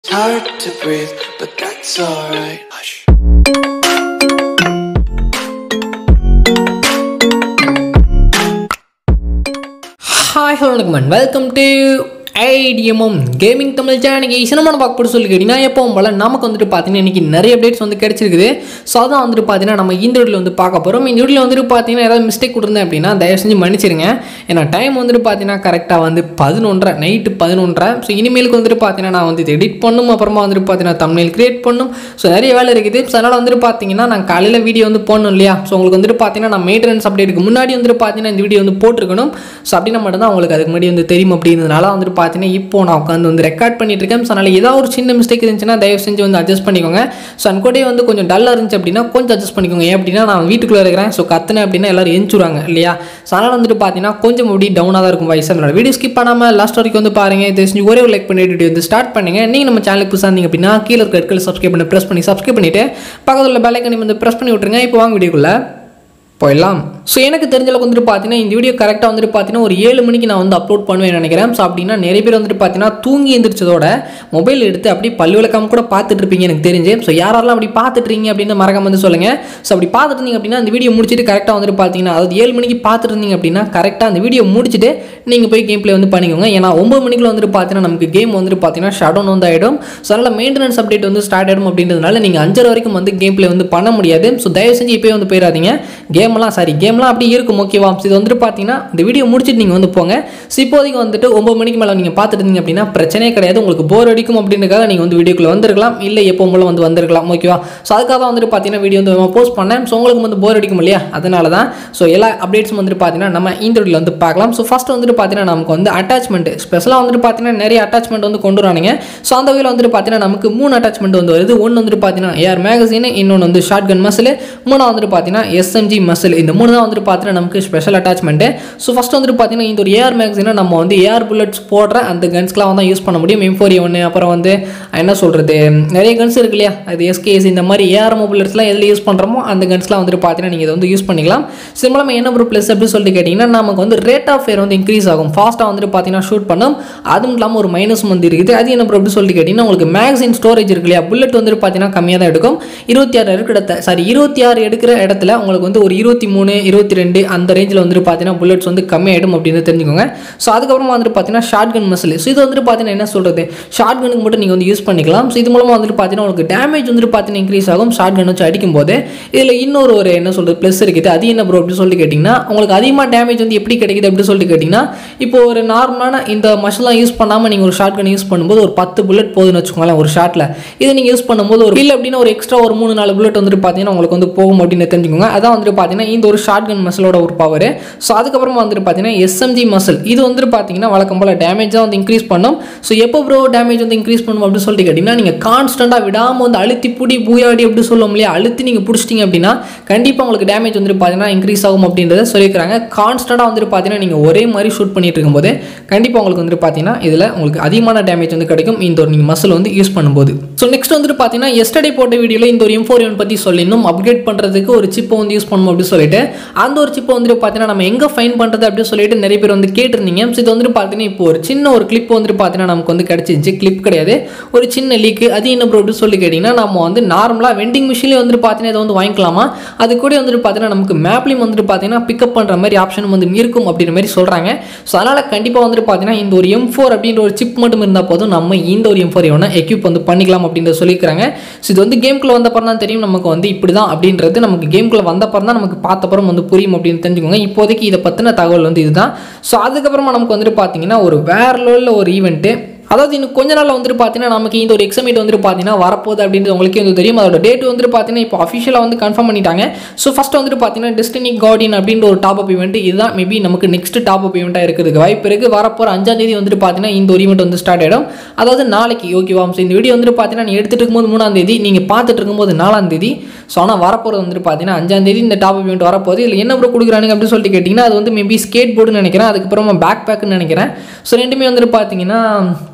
hard to breathe, but that's alright. Hush. Hi hello வணக்கம் welcome to IDMM gaming Tamil channel சினிமான பார்க்க போட்டு சொல்லி கேட்டிங்கன்னா எப்பவும் போல் நமக்கு வந்துட்டு பார்த்தீங்கன்னா இன்றைக்கி நிறைய அப்டேட்ஸ் வந்து கிடச்சிருக்குது ஸோ அதான் வந்துட்டு பார்த்தீங்கன்னா நம்ம இந்த வீடியோவில் வந்து பார்க்க போகிறோம் இந்த வீடியோவில் வந்துட்டு பார்த்தீங்கன்னா ஏதாவது மிஸ்டேக் கொடுத்தேன் அப்படின்னா தயவு செஞ்சு மன்னிச்சிருங்க ஏன்னா டைம் வந்துட்டு பார்த்தீங்கன்னா கரெக்டாக வந்து பதினொன்றரை நைட்டு பதினொன்றரை ஸோ இனிமேலுக்கு வந்துட்டு பார்த்தீங்கன்னா நான் வந்து எடிட் பண்ணும் அப்புறமா வந்துட்டு பார்த்தீங்கன்னா தமிழில் கிரியேட் பண்ணும் ஸோ நிறைய வேலை இருக்குது ஸோ அதனால் வந்துட்டு பார்த்தீங்கன்னா நான் காலையில் வீடியோ வந்து போடணும் இல்லையா ஸோ உங்களுக்கு வந்துட்டு பார்த்தீங்கன்னா நான் மெயின்டெனன்ஸ் அப்டேட்டுக்கு முன்னாடி வந்துட்டு பார்த்தீங்கன்னா இந்த வீடியோ வந்து போட்டிருக்கணும் ஸோ அப்படின்னா மட்டும்தான் உங்களுக்கு அதுக்கு முன்னாடி வந்து தெரியும் அப்படின்றதுனால வந்துட்டு பார்த்தீங்கன்னா இப்போ நான் உட்காந்து வந்து ரெக்கார்ட் பண்ணிட்டு இருக்கேன் ஸோ அதனால் ஏதாவது ஒரு சின்ன மிஸ்டேக் இருந்துச்சுன்னா தயவு செஞ்சு வந்து அட்ஜஸ்ட் பண்ணிக்கோங்க ஸோ அன் கூட வந்து கொஞ்சம் டல்லாக இருந்துச்சு அப்படின்னா கொஞ்சம் அட்ஜஸ்ட் பண்ணிக்கோங்க ஏன் அப்படின்னா நான் வீட்டுக்குள்ளே இருக்கிறேன் ஸோ கத்துனேன் அப்படின்னா எல்லாரும் எஞ்சுருவாங்க இல்லையா ஸோ அதனால் வந்துட்டு பார்த்தீங்கன்னா கொஞ்சம் அப்படி டவுனாக தான் இருக்கும் வயசு அதனால் வீடியோ ஸ்கிப் பண்ணாமல் லாஸ்ட் வரைக்கும் வந்து பாருங்க இது செஞ்சு ஒரே ஒரு லைக் பண்ணிட்டு video வந்து ஸ்டார்ட் பண்ணுங்க நீங்கள் நம்ம சேனலுக்கு புதுசாக இருந்தீங்க அப்படின்னா கீழே இருக்க ரெட் சப்ஸ்கிரைப் பண்ணி ப்ரெஸ் பண்ணி சப்ஸ்கிரைப் பண்ணிட்டு பக்கத்தில் பெல் ஐக்கனை வந்து ப்ரெஸ் பண்ணி விட்டுருங்க இப்போ வாங்க வீடியோக்குள்ளே போயிடலாம் ஸோ எனக்கு தெரிஞ்ச அளவுக்கு வந்துட்டு பார்த்தீங்கன்னா இந்த வீடியோ கரெக்டாக வந்துட்டு பார்த்தீங்கன்னா ஒரு ஏழு மணிக்கு நான் வந்து அப்லோட் பண்ணுவேன் நினைக்கிறேன் ஸோ அப்படின்னா நிறைய பேர் வந்துட்டு பார்த்தீங்கன்னா தூங்கி எந்திரிச்சதோட மொபைல் எடுத்து அப்படி பல்லு விளக்காம கூட பார்த்துட்டு இருப்பீங்க எனக்கு தெரிஞ்சு ஸோ யாரெல்லாம் அப்படி பார்த்துட்டு இருக்கீங்க அப்படின்னு மறக்காம வந்து சொல்லுங்கள் ஸோ அப்படி பார்த்துட்டு இருந்தீங்க அப்படின்னா அந்த வீடியோ முடிச்சுட்டு கரெக்டாக வந்துட்டு பார்த்தீங்கன்னா அதாவது ஏழு மணிக்கு பார்த்துட்டு இருந்தீங்க அப்படின்னா கரெக்டாக அந்த வீடியோ முடிச்சுட்டு நீங்கள் போய் கேம் ப்ளே வந்து பண்ணிக்கோங்க ஏன்னா ஒம்பது மணிக்குள்ள வந்துட்டு பார்த்தீங்கன்னா நமக்கு கேம் வந்துட்டு பார்த்தீங்கன்னா ஷட் டவுன் வந்து ஆகிடும் ஸோ அதனால் மெயின்டெனன்ஸ் அப்டேட் வந்து ஸ்டார்ட் ஆகிடும் அப்படின்றதுனால நீங்கள் அஞ்சரை வரைக்கும் வந்து கேம் ப்ளே வந்து பண்ண முடியாது ஸோ தயவு செஞ்சு இப்போயே வந்து போயிடாதீங்க கேம்லாம் சாரி கேம்லாம் அப்படி இருக்கும் ஓகேவா ஸோ இது வந்துட்டு பார்த்தீங்கன்னா இந்த வீடியோ முடிச்சுட்டு நீங்கள் வந்து போங்க ஸோ இப்போதைக்கு வந்துட்டு ஒம்பது மணிக்கு மேலே நீங்கள் பார்த்துட்டு இருந்தீங்க அப்படின்னா பிரச்சனையே கிடையாது உங்களுக்கு போர் அடிக்கும் அப்படின்றதுக்காக நீங்கள் வந்து வீடியோக்குள்ள வந்திருக்கலாம் இல்லை எப்போ போல வந்து வந்திருக்கலாம் ஓகேவா ஸோ அதுக்காக தான் வந்துட்டு பார்த்தீங்கன்னா வீடியோ வந்து போஸ்ட் பண்ணேன் ஸோ உங்களுக்கு வந்து போர் அடிக்கும் இல்லையா அதனால தான் ஸோ எல்லா அப்டேட்ஸும் வந்துட்டு பார்த்தீங்கன்னா நம்ம இந்த வீடியோவில் வந்து பார்க்கலாம் ஸோ ஃபஸ்ட் வந்துட்டு பார்த்தீங்கன்னா நமக்கு வந்து அட்டாச்மெண்ட் ஸ்பெஷலாக வந்துட்டு பார்த்தீங்கன்னா நிறைய அட்டாச்மெண்ட் வந்து கொண்டு வரானுங்க ஸோ அந்த வகையில் வந்துட்டு பார்த்தீங்கன்னா நமக்கு மூணு அட்டாச்மெண்ட் வந்து வருது ஒன்று வந்துட்டு பார்த்தீங்கன்னா ஏஆர் மேகசின் இன்னொன்று வந்து ஷார்ட் கன் மசில் மூணாவது வந்துட்டு பார்த்தீங்கன்னா எஸ்எம்ஜி மசில் இந்த மூணு தான் வந்துட்டு பார்த்தீங்கன்னா நமக்கு ஸ்பெஷல் அட்டாச்மெண்ட்டு ஸோ ஃபஸ்ட் வந்துட்டு பார்த்தீங்கன்னா இந்த ஒரு ஏஆர் மேக்ஸினை நம்ம வந்து ஏஆர் புல்லட்ஸ் போடுற அந்த கன்ஸ்க்கெலாம் வந்து யூஸ் பண்ண முடியும் எம் ஃபோர் ஒன்று அப்புறம் வந்து என்ன சொல்கிறது நிறைய கன்ஸ் இருக்கு இல்லையா அது எஸ்கேஎஸ் இந்த மாதிரி ஏஆர்எம் புல்லட்ஸ்லாம் எதில் யூஸ் பண்ணுறோமோ அந்த கன்ஸ்லாம் வந்துட்டு பார்த்தீங்கன்னா நீங்கள் இதை வந்து யூஸ் பண்ணிக்கலாம் சிம்பிளாக என்ன ஒரு ப்ளஸ் அப்படின்னு சொல்லிட்டு கேட்டிங்கன்னா நமக்கு வந்து ரேட் ஆஃப் ஃபேர் வந்து இன்க்ரீஸ் ஆகும் ஃபாஸ்ட்டாக வந்துட்டு பார்த்தீங்கன்னா ஷூட் பண்ணும் அதுவும் இல்லாமல் ஒரு மைனஸ் வந்து இருக்குது அது என்ன அப்படி சொல்லிட்டு கேட்டிங்கன்னா உங்களுக்கு மேக்ஸின் ஸ்டோரேஜ் இருக்கு இல்லையா புல்லட் வந்துட்டு பார்த்தீங்கன்னா கம்மியாக தான் எடுக்கும் இருபத்தி ஆறு இருக்கிற சாரி இருபத்தி ஆறு எடுக்கிற இடத்துல உங்களுக்கு வந்து ஒரு இருபத்தி மூணு இருபத்தி ரெண்டு அந்த ரேஞ்சில் வந்துட்டு பார்த்தீங்கன்னா புல்லட்ஸ் வந்து கம்மியாயிடும் அப்படின்னு தெரிஞ்சுக்கோங்க ஸோ அதுக்கப்புறமா வந்துட்டு பார்த்தீங்கன்னா ஷார்ட் கன் மசில் ஸோ இது வந்துட்டு பார்த்தீங்கன்னா என்ன சொல்கிறது ஷார்ட் கனுக்கு மட்டும் நீங்கள் வந்து யூஸ் பண்ணிக்கலாம் ஸோ இது மூலமாக வந்துட்டு பார்த்தீங்கன்னா உங்களுக்கு டேமேஜ் வந்துட்டு பார்த்தீங்கன்னா இன்க்ரீஸ் ஆகும் ஷார்ட் கன் வச்சு அடிக்கும்போது இதில் இன்னொரு ஒரு என்ன சொல்கிறது ப்ளஸ் இருக்குது அது என்ன ப்ரோ அப்படின்னு சொல்லிட்டு கேட்டிங்கன்னா உங்களுக்கு அதிகமாக டேமேஜ் வந்து எப்படி கிடைக்குது அப்படின்னு சொல்லிட்டு கேட்டிங்கன்னா இப்போ ஒரு நார்மலான இந்த மஷலாம் யூஸ் பண்ணாமல் நீங்கள் ஒரு ஷார்ட் கன் யூஸ் பண்ணும்போது ஒரு பத்து புல்லட் போதுன்னு வச்சுக்கோங்களேன் ஒரு ஷாட்டில் இதை நீங்கள் யூஸ் பண்ணும்போது ஒரு இல்லை அப்படின்னா ஒரு எக்ஸ்ட்ரா ஒரு மூணு நாலு புல்லட் வந்துட்டு பார்த்தீங்கன்னா உங்களுக்கு வந்து போகும் அப்படின்னு தெரிஞ்சுக்கோங்க அதான் வந்துட்டு பார்த்தீங்கன்னா இந்த ஒரு ஷார்ட் கன் மசிலோட ஒரு பவர் ஸோ அதுக்கப்புறமா வந்துட்டு பார்த்தீங்கன்னா எஸ்எம்ஜி மசில் இது வந்துட்டு பார்த்தீங்கன்னா வழக்கம் போல் டேமேஜ் தான் வந்து இன்க்ரீஸ் பண்ணும் ஸோ எப்போ ப்ரோ டேமேஜ் வந்து இன்க்ரீஸ் பண்ணும் அப்படின்னு சொல்லிட்டு கேட்டிங்கன்னா நீங்கள் கான்ஸ்டண்ட்டாக விடாமல் வந்து அழுத்தி புடி பூயாடி அப்படி சொல்லுவோம் இல்லையா அழுத்தி நீங்கள் பிடிச்சிட்டிங்க அப்படின்னா கண்டிப்பாக உங்களுக்கு டேமேஜ் வந்துட்டு பார்த்தீங்கன்னா இன்க்ரீஸ் ஆகும் அப்படின்றத சொல்லியிருக்காங்க கான்ஸ்டண்ட்டாக வந்துட்டு பார்த்தீங்கன்னா நீங்கள் ஒரே மாதிரி ஷூட் பண்ணிட்டு இருக்கும்போது கண்டிப்பாக உங்களுக்கு வந்துட்டு பார்த்தீங்கன்னா இதில் உங்களுக்கு அதிகமான டேமேஜ் வந்து கிடைக்கும் இந்த ஒரு நீங்கள் மசில் வந்து யூஸ் பண்ணும்போது ஸோ நெக்ஸ்ட் வந்துட்டு பார்த்தீங்கன்னா எஸ்டர்டே போட்ட வீடியோவில் இந்த ஒரு எம் ஃபோர் பற்றி சொல்லிடணும் அப்கிரேட் பண்ணுறதுக்கு ஒரு சிப்பை வந்து யூஸ் பண்ணணும் அப்படின்னு சொல்லிட்டு அந்த ஒரு சிப்பை வந்துட்டு பார்த்தீங்கன்னா நம்ம எங்கே ஃபைன் பண்ணுறது அப்படின்னு சொல்லிட்டு நிறைய பேர் வந்து கேட்டிருந்தீங்க ஸோ இது வந்துட்டு பார்த்தீங்கன்னா இப்போ ஒரு சின்ன ஒரு கிளிப் வந்துட்டு பார்த்தீங்கன்னா நமக்கு வந்து கிடச்சிச்சு கிளிப் கிடையாது ஒரு சின்ன லீக்கு அது என்ன ப்ரோ அப்படின்னு சொல்லி கேட்டிங்கன்னா நம்ம வந்து நார்மலாக வெண்டிங் மிஷின்லேயே வந்துட்டு பார்த்தீங்கன்னா இதை வந்து வாங்கிக்கலாமா அது கூட வந்துட்டு பார்த்தீங்கன்னா நமக்கு மேப்லேயும் வந்துட்டு பார்த்தீங்கன்னா பிக்கப் பண்ணுற மாதிரி ஆப்ஷன் வந்து இருக்கும் அப்படின்ற மாதிரி சொல்கிறாங்க ஸோ அதனால் கண்டிப்பாக வந்துட்டு பார்த்தீங்கன்னா இந்த ஒரு எம் ஃபோர் அப்படின்ற ஒரு சிப் மட்டும் இருந்தால் போதும் நம்ம இந்த ஒரு எம் ஃபோர் எவனா எக்யூப் வந்து பண்ணிக்கலாம் அப்படின்றத சொல்லியிருக்காங்க ஸோ இது வந்து கேம்குள்ளே வந்தப்பறம் தான் தெரியும் நமக்கு வந்து இப்படி தான் அப்படின்றது நமக்கு கேம்குள்ளே வந்தப்பறம் தான் நமக்கு பார்த்தப்பறம் வந்து புரியும் அப்படின்னு தெரிஞ்சுக்கோங்க இப்போதைக்கு இதை பற்றின தகவல் வந்து இதுதான் ஸோ அதுக்கப்புறமா நமக்கு வந்துட்டு பார்த்தீங்கன்னா ஒரு வேற லெவலில் ஒரு ஈவெண்ட்டு அதாவது இன்னும் கொஞ்ச நாளில் வந்துட்டு பார்த்தீங்கன்னா நமக்கு இந்த ஒரு எக்ஸாமிட் வந்துட்டு பார்த்தீங்கன்னா வரப்போகுது அப்படின்றது உங்களுக்கே வந்து தெரியும் அதோட டேட் வந்துட்டு பார்த்தீங்கன்னா இப்போ அஃபிஷியலாக வந்து கன்ஃபார்ம் பண்ணிட்டாங்க ஸோ ஃபஸ்ட் வந்துட்டு பார்த்தீங்கன்னா டெஸ்டினி கார்டின் அப்படின்ற ஒரு டாப் அப் ஈவெண்ட் இதுதான் மேபி நமக்கு நெக்ஸ்ட் டாப் அப் ஈவெண்ட்டாக இருக்கிறதுக்கு வாய்ப்பு இருக்குது வரப்போகிற அஞ்சாம் தேதி வந்துட்டு பார்த்தீங்கன்னா இந்த ஒரு ஈவெண்ட் வந்து ஸ்டார்ட் ஆகிடும் அதாவது நாளைக்கு ஓகேவா ஸோ இந்த வீடியோ வந்துட்டு பார்த்தீங்கன்னா நீ எடுத்துகிட்டு இருக்கும்போது மூணாம் தேதி நீங்கள் பார்த்துட்டு இருக்கும்போது நாலாம் தேதி ஸோ ஆனால் வரப்போகிறது வந்துட்டு பார்த்தீங்கன்னா அஞ்சாம் தேதி இந்த டாப் ஈவெண்ட் வரப்போகுது இதில் என்ன ப்ரோ கொடுக்குறானுங்க அப்படின்னு சொல்லிட்டு கேட்டிங்கன்னா அது வந்து மேபி ஸ்கேட் போர்டுன்னு நினைக்கிறேன் அதுக்கப்புறமா பேக் பேக்குன்னு நினைக்கிறேன் ஸோ ரெண்டுமே வந்துட்டு பார்த்தீங்கன்னா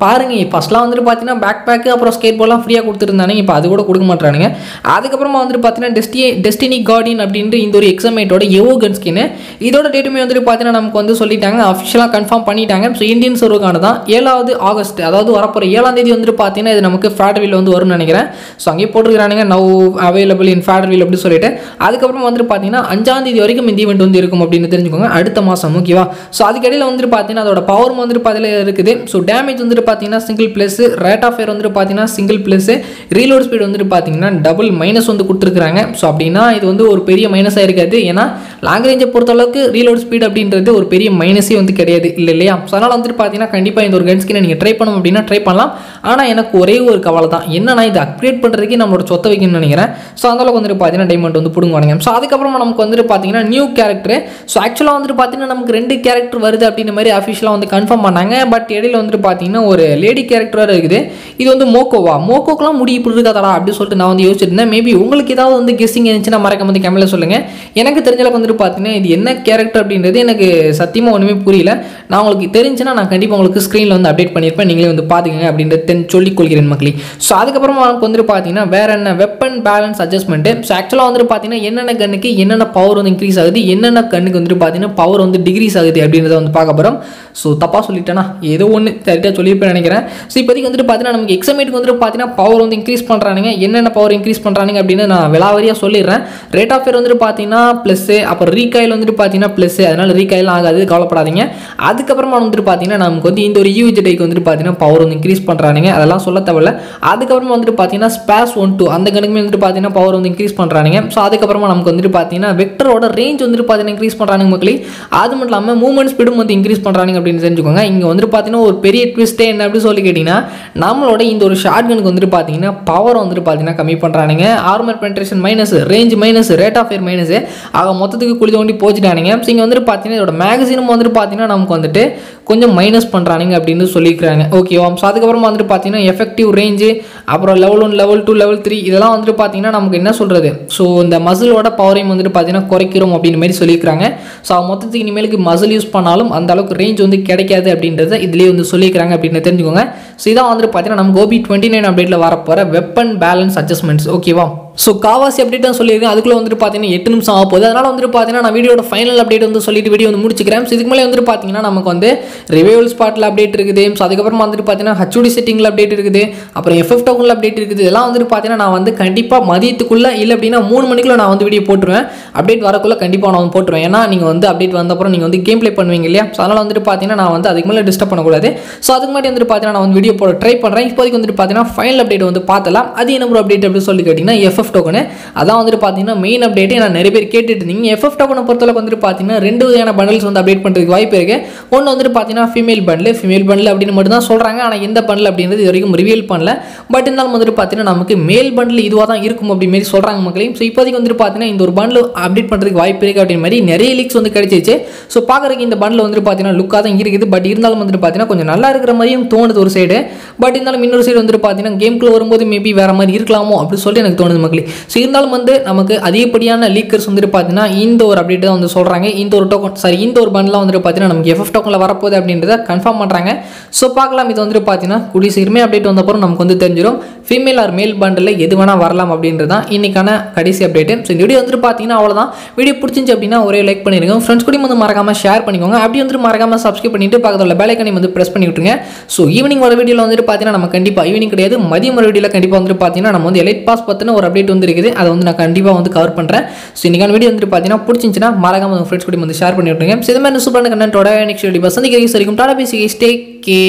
பாருங்க ஃபர்ஸ்ட்லாம் வந்துட்டு பார்த்தீங்கன்னா பேக் பேக்கு அப்புறம் ஸ்கேட் போர்ட்லாம் ஃப்ரீயாக கொடுத்துருந்தானுங்க இப்போ அது கூட கொடுக்க மாட்டானுங்க அதுக்கப்புறமா வந்துட்டு பார்த்தீங்கன்னா டெஸ்டி டெஸ்டினி கார்டின் அப்படின்ட்டு இந்த ஒரு எக்ஸாமேட்டோட எவோ கன் ஸ்கின் இதோட டேட்டுமே வந்துட்டு பார்த்தீங்கன்னா நமக்கு வந்து சொல்லிட்டாங்க அஃபிஷியலாக கன்ஃபார்ம் பண்ணிட்டாங்க ஸோ இந்தியன் சர்வருக்கான தான் ஏழாவது ஆகஸ்ட் அதாவது வரப்போகிற ஏழாம் தேதி வந்துட்டு பார்த்தீங்கன்னா இது நமக்கு ஃபேடர்வில் வந்து வரும்னு நினைக்கிறேன் ஸோ அங்கேயே போட்டுருக்கானுங்க நவ் அவைலபிள் இன் ஃபேடர்வில் அப்படி சொல்லிட்டு அதுக்கப்புறம் வந்துட்டு பார்த்தீங்கன்னா அஞ்சாம் தேதி வரைக்கும் இந்த ஈவெண்ட் வந்து இருக்கும் அப்படின்னு தெரிஞ்சுக்கோங்க அடுத்த மாதம் ஓகேவா ஸோ அதுக்கடையில் வந்துட்டு பார்த்தீங்கன்னா அதோட பவர் வந்துட்டு பதில் இருக்குது ஸோ டேமேஜ் வந்துட்டு பார்த்தீங்கன்னா single plus rate of fire வந்துட்டு பார்த்தீங்கன்னா சிங்கிள் ப்ளஸ் ரீலோட் ஸ்பீட் வந்துட்டு பார்த்தீங்கன்னா டபுள் மைனஸ் வந்து கொடுத்துருக்காங்க ஸோ அப்படின்னா இது வந்து ஒரு பெரிய மைனஸாக இருக்காது ஏன்னா லாங் ரேஞ்சை பொறுத்தளவுக்கு ரீலோட் ஸ்பீட் அப்படின்றது ஒரு பெரிய மைனஸே வந்து கிடையாது இல்லை இல்லையா ஸோ அதனால் வந்துட்டு பார்த்தீங்கன்னா கண்டிப்பாக இந்த ஒரு கன் ஸ்கினை நீங்கள் ட்ரை பண்ணணும் அப்படின்னா ட்ரை பண்ணலாம் ஆனால் எனக்கு ஒரே ஒரு கவலை தான் என்னன்னா இது அப்கிரேட் பண்ணுறதுக்கே நம்மளோட சொத்தை வைக்கணும்னு நினைக்கிறேன் ஸோ அந்தளவுக்கு வந்துட்டு பார்த்தீங்கன்னா டைமண்ட் வந்து பிடுங்குவானுங்க ஸோ அதுக்கப்புறமா நமக்கு வந்துட்டு பார்த்தீங்கன்னா நியூ கேரக்டர் ஸோ ஆக்சுவலாக வந்துட்டு பார்த்தீங்கன்னா நமக்கு ரெண்டு கேரக்டர் வருது அப்படின்ற மாதிரி அஃபிஷியலாக வந்து கன்ஃபார்ம் பண்ணாங்க பட் இடையில வந்துட்டு பார்த்தீங்கன்னா ஒரு லேடி கேரக்டராக இருக்குது இது வந்து மோக்கோவா மோக்கோக்கெலாம் முடி இப்படி இருக்காதடா அப்படின்னு சொல்லிட்டு நான் வந்து யோசிச்சிட்டு இருந்தேன் மேபி உங்களுக்கு ஏதாவது வந்து கெஸ்ஸிங் இருந்துச்சுன்னா மறக்காம வந்து கேமரா சொல்லுங்கள் எனக்கு தெரிஞ்ச அளவுக்கு வந்துட்டு பார்த்தீங்கன்னா இது என்ன கேரக்டர் அப்படின்றது எனக்கு சத்தியமாக ஒன்றுமே புரியல நான் உங்களுக்கு தெரிஞ்சுன்னா நான் கண்டிப்பாக உங்களுக்கு ஸ்க்ரீனில் வந்து அப்டேட் பண்ணியிருப்பேன் நீங்களே வந்து பார்த்துக்கங்க அப்படின்றது தென் சொல்லிக் கொள்கிறேன் மக்களே ஸோ அதுக்கப்புறமா நமக்கு வந்துட்டு பார்த்தீங்கன்னா வேற என்ன வெப்பன் பேலன்ஸ் அட்ஜஸ்ட்மெண்ட்டு ஸோ ஆக்சுவலாக வந்துட்டு பார்த்தீங்கன்னா என்னென்ன கண்ணுக்கு என்னென்ன பவர் வந்து இன்க்ரீஸ் ஆகுது என்னென்ன கண்ணுக்கு வந்துட்டு பார்த்தீங்கன்னா பவர் வந்து டிகிரீஸ் ஆகுது அப்படின்றத வந்து பார்க்க போகிறோம் ஸோ தப்பாக சொல்லிட்டேனா ஏதோ ஒன்று கரெக்டாக சொல்லியிருப்பேன் நினைக்கிறேன் ஸோ இப்போதைக்கு வந்துட்டு பார்த்தீங்கன்னா நமக்கு எக்ஸாமேட்டுக்கு வந்துட்டு பார்த்தீங்கன்னா பவர் வந்து இன்க்ரீஸ் பண்ணுறானுங்க என்னென்ன பவர் இன்க்ரீஸ் பண்ணுறானுங்க அப்படின்னு நான் விலாவரியாக சொல்லிடுறேன் ரேட் ஆஃப் ஃபேர் வந்துட்டு பார்த்தீங்கன்னா ப்ளஸ்ஸு அப்புறம் ரீகாயில் வந்துட்டு பார்த்தீங்கன்னா ப்ளஸ்ஸு அதனால் ரீகாயில் ஆகாது கவலைப்படாதீங்க அதுக்கப்புறமா வந்துட்டு பார்த்தீங்கன்னா நமக்கு வந்து இந்த ஒரு யூஜிடைக்கு வந்துட்டு பார்த்தீங்கன்னா பவர் வந்து இன்க்ரீஸ் பண்ணுறானுங்க அதெல்லாம் சொல்ல தேவையில்ல அதுக்கப்புறமா வந்துட்டு பார்த்தீங்கன்னா ஸ்பேஸ் ஒன் டூ அந்த கணக்குமே வந்துட்டு பார்த்தீங்கன்னா பவர் வந்து இன்க்ரீஸ் பண்ணுறானுங்க ஸோ அதுக்கப்புறமா நமக்கு வந்துட்டு பார்த்தீங்கன்னா வெக்டரோட ரேஞ்ச் வந்துட்டு பார்த்தீங்கன்னா இன்க்ரீஸ் பண்ணுறானுங்க மக்களே அது மட்டும் இல்லாமல் மூவ்மெண்ட் ஸ்பீடும் வந்து இன்க்ரீஸ் பண்ணுறாங்க அப்படின்னு தெரிஞ்சுக்கோங்க இங்கே வந்துட்டு பார்த்தீங்கன்னா ஒரு பெரிய ட்விஸ்ட்டே என்ன அப்படி சொல்லி கேட்டிங்கன்னா நம்மளோட இந்த ஒரு ஷார்ட் கனுக்கு வந்துட்டு பார்த்தீங்கன்னா பவர் வந்துட்டு பார்த்தீங்கன்னா கம்மி பண்ணுறானுங்க armour penetration minus range minus rate of fire minus ஆக மொத்தத்துக்கு குழி தோண்டி போச்சுட்டானுங்க ஸோ இங்கே வந்துட்டு பார்த்தீங்கன்னா இதோட மேகசினும் வந்துட்டு பார்த்தீங்கன்னா நமக்கு வந்துட்டு கொஞ்சம் மைனஸ் பண்ணுறானுங்க அப்படின்னு சொல்லியிருக்காங்க ஓகேவா ஸோ அதுக்கப்புறமா வந்துட்டு பார்த்தீங்கன்னா எஃபெக்டிவ் ரேஞ்சு அப்புறம் level one level two level three இதெல்லாம் வந்துட்டு பார்த்தீங்கன்னா நமக்கு என்ன சொல்கிறது ஸோ இந்த மசிலோட பவரையும் வந்துட்டு பார்த்தீங்கன்னா குறைக்கிறோம் அப்படின்னு மாதிரி சொல்லியிருக்காங்க ஸோ மொத்தத்துக்கு இனிமேலுக்கு மசில் யூஸ் பண்ணாலும் அந்த அளவுக்கு ரேஞ்ச் வந்து கிடைக்காது அப்படின்றத இதுலேயே வந்து சொல்லியிருக்காங்க அப்படின்னு தெரிஞ்சுக்கோங்க ஸோ இதான் வந்துட்டு பார்த்தீங்கன்னா நம்ம கோபி டுவெண்ட்டி நைன் அப்டேட்டில் வரப்போகிற வெப்பன் பேலன்ஸ் அட்ஜஸ்ட்மெண்ட்ஸ் ஓகேவா ஸோ காவாசி அப்டேட் தான் சொல்லியிருக்கேன் அதுக்குள்ளே வந்துட்டு பார்த்தீங்கன்னா எட்டு நிமிஷம் ஆக போகுது அதனால் வந்துட்டு பார்த்தீங்கன்னா நான் வீடியோட ஃபைனல் அப்டேட் வந்து சொல்லிட்டு வீடியோ வந்து முடிச்சுக்கிறேன் ஸோ இதுக்கு மேலே வந்துட்டு பார்த்தீங்கன்னா நமக்கு வந்து ரிவைவல் ஸ்பாட்டில் அப்டேட் இருக்குது ஸோ அதுக்கப்புறமா வந்துட்டு பார்த்தீங்கன்னா ஹச்ஓடி செட்டிங்கில் அப்டேட் இருக்குது அப்புறம் எஃப்எஃப் டவுனில் அப்டேட் இருக்குது இதெல்லாம் வந்துட்டு பார்த்தீங்கன்னா நான் வந்து கண்டிப்பாக மதியத்துக்குள்ளே இல்லை அப்படின்னா மூணு மணிக்குள்ள நான் வந்து வீடியோ போட்டுருவேன் அப்டேட் வரக்குள்ள கண்டிப்பாக நான் வந்து போட்டுருவேன் ஏன்னா நீங்கள் வந்து அப்டேட் வந்தப்பறம் நீங்கள் வந்து கேம் ப்ளே பண்ணுவீங்க இல்லையா ஸோ அதனால் வந்துட்டு பார்த்தீங்கன்னா நான் வந்து அதுக்கு மேலே டிஸ்டர்ப் பண்ணக்கூடாது ஸோ அதுக்கு முன்னாடி வந்துட்டு பார்த்தீங்கன்னா நான் வந்து வீடியோ போட ட்ரை பண்ணுறேன் இப்போதைக்கு வந்துட்டு பார்த்தீங்கன்னா ஃபைனல் அப்டேட் வந்து பார்த்தலாம் அது என்ன ஒரு அப்டேட் அப்படின்னு சொல்லி கேட்டிங்கன்னா எஃப்எஃப் டோக்கனு அதான் வந்துட்டு பார்த்தீங்கன்னா மெயின் அப்டேட்டே நான் நிறைய பேர் கேட்டுட்டு இருந்தீங்க எஃப்எஃப் டோக்கனை பொறுத்தளவுக்கு வந்துட்டு பார்த்தீங்கன்னா ரெண்டு வகையான பண்டல்ஸ் வந்து அப்டேட் பண்ணுறதுக்கு வாய்ப்பு இருக்குது ஒன்று வந்துட்டு பார்த்தீங்கன்னா ஃபீமேல் பண்டில் ஃபீமேல் பண்டில் அப்படின்னு மட்டும் தான் சொல்கிறாங்க ஆனால் எந்த பண்டில் அப்படின்றது இது வரைக்கும் ரிவீல் பண்ணல பட் இருந்தாலும் வந்துட்டு பார்த்தீங்கன்னா நமக்கு மேல் பண்டில் இதுவாக தான் இருக்கும் அப்படி மாதிரி சொல்கிறாங்க மக்களையும் ஸோ இப்போதைக்கு வந்துட்டு பார்த்தீங்கன்னா இந்த ஒரு பண்டில் அப்டேட் பண்ணுறதுக்கு வாய்ப்பு இருக்குது அப்படின்னு மாதிரி நிறைய லீக்ஸ் வந்து கிடைச்சிச்சு ஸோ பார்க்குறதுக்கு இந்த பண்டில் வந்துட்டு பார்த்தீங்கன்னா லுக்காக தான் இருக்குது பட் இருந்தாலும் வந்துட்டு பார்த்தீங்கன்னா கொஞ்சம் நல்லா இருக்கிற மாதிரியும் தோணுது ஒரு சைடு பட் இருந்தாலும் இன்னொரு சைடு வந்துட்டு பார்த்தீங்கன்னா கேம்குள்ளே வரும்போது மேபி வேறு மாதிரி இருக்கலாமோ அப்படின்னு சொல்லிட்டு எனக்கு தோணுது மக்களே ஸோ இருந்தாலும் வந்து நமக்கு அதிகப்படியான லீக்கர்ஸ் வந்துட்டு பார்த்தீங்கன்னா இந்த ஒரு அப்டேட் தான் வந்து சொல்கிறாங்க இந்த ஒரு டோக்கன் சாரி இந்த ஒரு பண்டில் வந்துட்டு பார்த்தீங்கன்னா நமக்கு எஃப்எஃப் டோக்கனில் வரப்போகுது அப்படின்றத கன்ஃபார்ம் பண்ணுறாங்க ஸோ பார்க்கலாம் இது வந்துட்டு பார்த்தீங்கன்னா கூடிய சீக்கிரமே அப்டேட் வந்தப்பறம் நமக்கு வந்து தெரிஞ்சிடும் ஃபீமேல் ஆர் மேல் பண்டில் எது வேணால் வரலாம் அப்படின்றது தான் இன்னைக்கான கடைசி அப்டேட்டு ஸோ இந்த வீடியோ வந்துட்டு பார்த்தீங்கன்னா அவ்வளோதான் வீடியோ பிடிச்சிருந்துச்சு அப்படின்னா ஒரே லைக் பண்ணிருங்க ஃப்ரெண்ட்ஸ் கூட வந்து மறக்காமல் ஷேர் பண்ணிக்கோங்க அப்படி வந்துட்டு மறக்காமல் சப்ஸ்கிரைப் பண்ணிட்டு பக்கத்தில் பெலைக்கனை வந்து ப்ரெஸ் பண்ணி விட்டுருங்க ஸோ ஈவினிங் வர வீடியோவில் வந்துட்டு பார்த்தீங்கன்னா நம்ம கண்டிப்பாக ஈவினிங் கிடையாது மதியம் வர வீடியோவில் கண்டிப்பாக வந்துட்டு பார்த்தீங்கன்னா நம்ம வந்து எலைட் பாஸ் பற்றின ஒரு அப்டேட் வந்து இருக்குது அதை வந்து நான் கண்டிப்பாக வந்து கவர் பண்ணுறேன் ஸோ இன்னைக்கான வீடியோ வந்துட்டு பார்த்தீங்கன்னா பிடிச்சிருந்துச்சுன்னா மறக்காம உங்கள் ஃப்ரெண்ட்ஸ் கூட வந்து ஷேர் பண்ணி விட்டுருங்க ஸோ இது மாதிரி சூப்பரான கண்டென்ட்டோட நெக்ஸ்ட் வீடியோ சந்திக்கிறீங்க சரிக்கும் டாடா பேசி ஸ்டே கே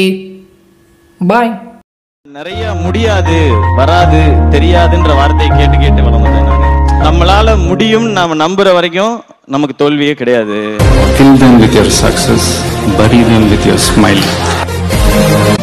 பாய் நிறைய முடியாது வராது தெரியாதுன்ற வார்த்தையை கேட்டு கேட்டு வளர்ந்தேன் நானு நம்மளால முடியும் நாம நம்புற வரைக்கும் நமக்கு தோல்வியே கிடையாது Kill them with your success, bury them with your smile.